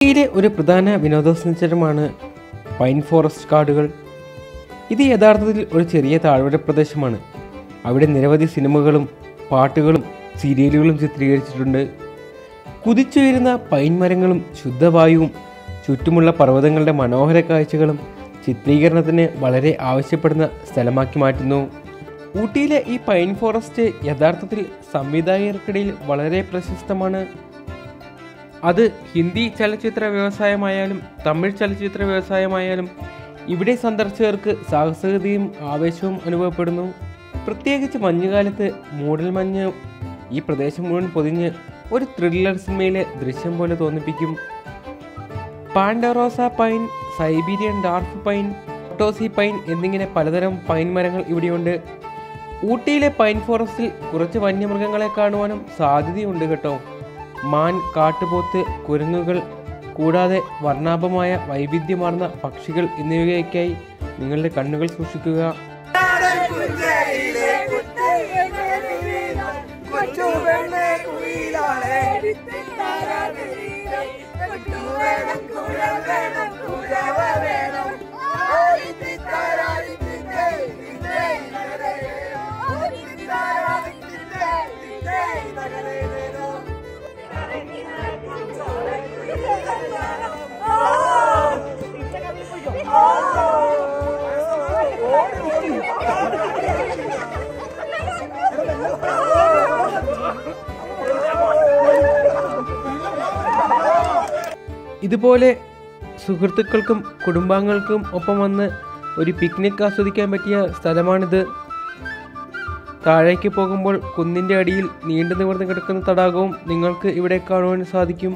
ഊട്ടിയിലെ ഒരു പ്രധാന വിനോദസഞ്ചാരമാണ് pine forest കാടുകൾ ഇത് യഥാർത്ഥത്തിൽ ഒരു ചെറിയ താഴ്വര പ്രദേശമാണ് അവിടെ നിരവധി സിനിമകളും പാട്ടുകളും സീരിയലുകളും ചിത്രീകരിച്ചിട്ടുണ്ട് കുതിച്ചുയരുന്ന പൈൻ മരങ്ങളും ശുദ്ധവായുവും ചുറ്റുമുള്ള പർവ്വതങ്ങളുടെ മനോഹര കാഴ്ചകളും ചിത്രീകരണത്തിന് വളരെ ആവശ്യപ്പെടുന്ന സ്ഥലമാക്കി മാറ്റുന്നു ഊട്ടിയിലെ ഈ പൈൻ ഫോറസ്റ്റ് യഥാർത്ഥത്തിൽ സംവിധായകർക്കിടയിൽ വളരെ പ്രശസ്തമാണ് അത് ഹിന്ദി ചലച്ചിത്ര വ്യവസായമായാലും തമിഴ് ചലച്ചിത്ര വ്യവസായമായാലും ഇവിടെ സന്ദർശകർക്ക് സാഹസികതയും ആവേശവും അനുഭവപ്പെടുന്നു പ്രത്യേകിച്ച് മഞ്ഞുകാലത്ത് മൂടൽമഞ്ഞ് ഈ പ്രദേശം മുഴുവൻ പൊതിഞ്ഞ് ഒരു ത്രില്ലർ സിനിമയിലെ ദൃശ്യം പോലെ തോന്നിപ്പിക്കും ponderosa pine Siberian dark pine ടോസി പൈൻ എന്നിങ്ങനെ പലതരം പൈൻ മരങ്ങൾ ഇവിടെയുണ്ട് ഊട്ടിയിലെ പൈൻ ഫോറസ്റ്റിൽ കുറച്ച് വന്യമൃഗങ്ങളെ കാണുവാനും സാധ്യതയുണ്ട് കേട്ടോ മാൻ കാട്ടുപോത്ത് കുരങ്ങുകൾ കൂടാതെ വർണ്ണാഭമായ വൈവിധ്യമാർന്ന പക്ഷികൾ എന്നിവയ്ക്കായി നിങ്ങളുടെ കണ്ണുകൾ സൂക്ഷിക്കുക കൊച്ചു പെണ്ണെ കുയിലാളെ വേണം കുഴൽ വേണം കുഴവ വേണം ഇതുപോലെ സുഹൃത്തുക്കൾക്കും കുടുംബാംഗങ്ങൾക്കും ഒപ്പം വന്ന് ഒരു പിക്നിക് ആസ്വദിക്കാൻ പറ്റിയ സ്ഥലമാണിത് താഴേക്ക് പോകുമ്പോൾ കുന്നിൻ്റെ അടിയിൽ നീണ്ടു നിവർന്ന് കിടക്കുന്ന തടാകവും നിങ്ങൾക്ക് ഇവിടെ കാണുവാൻ സാധിക്കും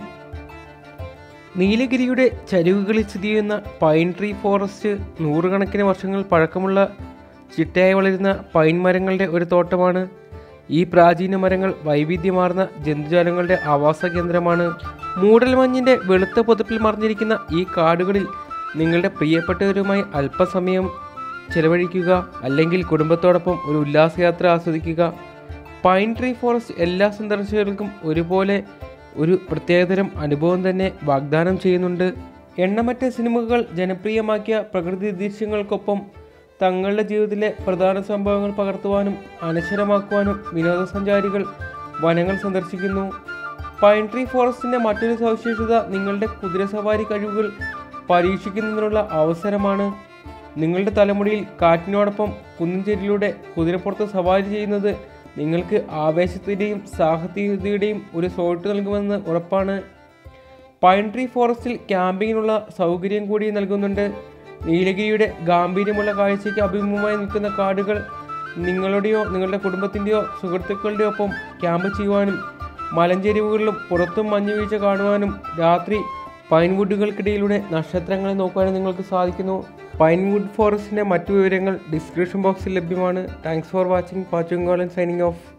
നീലഗിരിയുടെ ചരിവുകളിൽ സ്ഥിതി ചെയ്യുന്ന പൈൻ ട്രീ ഫോറസ്റ്റ് നൂറുകണക്കിന് വർഷങ്ങൾ പഴക്കമുള്ള ചിട്ടയായി വളരുന്ന പൈൻ മരങ്ങളുടെ ഒരു തോട്ടമാണ് ഈ പ്രാചീന മരങ്ങൾ വൈവിധ്യമാർന്ന ജന്തുജാലങ്ങളുടെ ആവാസ കേന്ദ്രമാണ് മൂടൽമഞ്ഞിൻ്റെ വെളുത്ത പുതപ്പിൽ മറിഞ്ഞിരിക്കുന്ന ഈ കാടുകളിൽ നിങ്ങളുടെ പ്രിയപ്പെട്ടവരുമായി അല്പസമയം ചെലവഴിക്കുക അല്ലെങ്കിൽ കുടുംബത്തോടൊപ്പം ഒരു ഉല്ലാസയാത്ര ആസ്വദിക്കുക പൈൻ ട്രീ ഫോറസ്റ്റ് എല്ലാ സന്ദർശകർക്കും ഒരുപോലെ ഒരു പ്രത്യേകതരം അനുഭവം തന്നെ വാഗ്ദാനം ചെയ്യുന്നുണ്ട് എണ്ണമറ്റ സിനിമകൾ ജനപ്രിയമാക്കിയ പ്രകൃതി ദൃശ്യങ്ങൾക്കൊപ്പം തങ്ങളുടെ ജീവിതത്തിലെ പ്രധാന സംഭവങ്ങൾ പകർത്തുവാനും അനശ്വരമാക്കുവാനും വിനോദസഞ്ചാരികൾ വനങ്ങൾ സന്ദർശിക്കുന്നു പൈൻ ട്രീ ഫോറസ്റ്റിൻ്റെ മറ്റൊരു സവിശേഷത നിങ്ങളുടെ കുതിരസവാരി കഴിവുകൾ പരീക്ഷിക്കുന്നതിനുള്ള അവസരമാണ് നിങ്ങളുടെ തലമുടിയിൽ കാറ്റിനോടൊപ്പം കുന്നിൻചേരിയിലൂടെ കുതിരപ്പുറത്ത് സവാരി ചെയ്യുന്നത് നിങ്ങൾക്ക് ആവേശത്തിൻ്റെയും സാഹസികതയുടെയും ഒരു സോട്ട് നൽകുമെന്ന് ഉറപ്പാണ് പൈൻ ട്രീ ഫോറസ്റ്റിൽ ക്യാമ്പിങ്ങിനുള്ള സൗകര്യം കൂടി നൽകുന്നുണ്ട് നീലഗിരിയുടെ ഗാംഭീര്യമുള്ള കാഴ്ചയ്ക്ക് അഭിമുഖമായി നിൽക്കുന്ന കാടുകൾ നിങ്ങളുടെയോ നിങ്ങളുടെ കുടുംബത്തിൻ്റെയോ സുഹൃത്തുക്കളുടെയോ ഒപ്പം ക്യാമ്പ് ചെയ്യുവാനും മലഞ്ചെരിവുകളിലും പുറത്തും മഞ്ഞുവീഴ്ച കാണുവാനും രാത്രി പൈൻവുഡുകൾക്കിടയിലൂടെ നക്ഷത്രങ്ങളെ നോക്കുവാനും നിങ്ങൾക്ക് സാധിക്കുന്നു പൈൻവുഡ് ഫോറസ്റ്റിൻ്റെ മറ്റു വിവരങ്ങൾ ഡിസ്ക്രിപ്ഷൻ ബോക്സിൽ ലഭ്യമാണ് thanks for watching Pachunkolan signing of